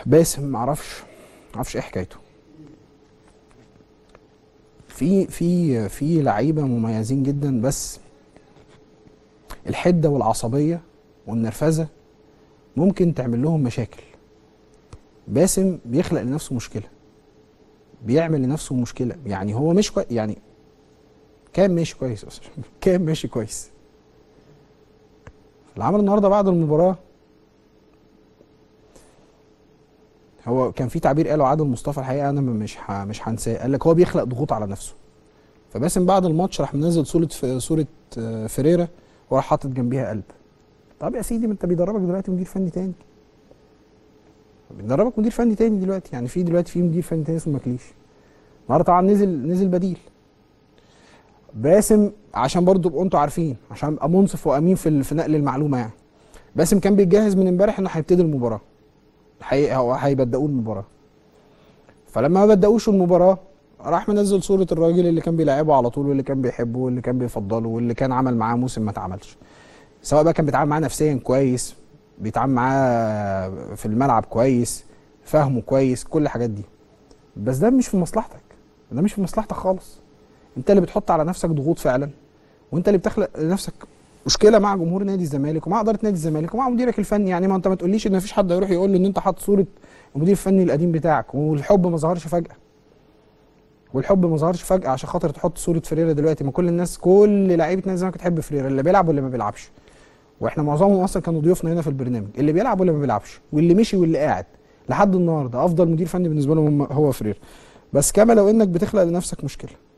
باسم معرفش معرفش ايه حكايته في في في لعيبه مميزين جدا بس الحده والعصبيه والنرفزه ممكن تعمل لهم مشاكل باسم بيخلق لنفسه مشكله بيعمل لنفسه مشكله يعني هو مش كوي... يعني كان ماشي كويس اصلا كان ماشي كويس اللي عمل النهارده بعد المباراه هو كان في تعبير قاله عادل مصطفى الحقيقه انا مش ح... مش هنساه قال لك هو بيخلق ضغوط على نفسه فباسم بعد الماتش راح منزل صوره ف... صوره آه، فيريرا وراح حاطط جنبيها قلب طب يا سيدي ما انت بيدربك دلوقتي مدير فني تاني بيدربك مدير فني تاني دلوقتي يعني في دلوقتي في مدير فني تاني اسمه مكليش النهارده طبعا نزل نزل بديل باسم عشان برضو تبقوا انتوا عارفين عشان ابقى منصف وامين في ال- في نقل المعلومه يعني باسم كان بيتجهز من امبارح انه هيبتدي المباراه هي- هو هيبداوه المباراه فلما ما بداوش المباراه راح منزل صوره الراجل اللي كان بيلاعبه على طول واللي كان بيحبه واللي كان بيفضله واللي كان عمل معاه موسم ما اتعملش سواء بقى كان بيتعامل معاه نفسيا كويس بيتعامل معاه في الملعب كويس فاهمه كويس كل الحاجات دي بس ده مش في مصلحتك ده مش في مصلحتك خالص انت اللي بتحط على نفسك ضغوط فعلا وانت اللي بتخلق لنفسك مشكله مع جمهور نادي الزمالك ومع اداره نادي الزمالك ومع مديرك الفني يعني ما انت ما تقوليش ان مفيش حد هيروح يقول له ان انت حاطط صوره المدير الفني القديم بتاعك والحب ما ظهرش فجاه والحب ما ظهرش فجاه عشان خاطر تحط صوره فريرا دلوقتي ما كل الناس كل لعيبه نادي الزمالك بتحب فريرا اللي بيلعب واللي ما بيلعبش واحنا معظمهم اصلا كانوا ضيوفنا هنا في البرنامج اللي بيلعب واللي ما بيلعبش واللي مشي واللي قاعد لحد النهارده افضل مدير فني بالنسبه لهم هو فريرا بس كما لو انك بتخلق لنفسك مشكله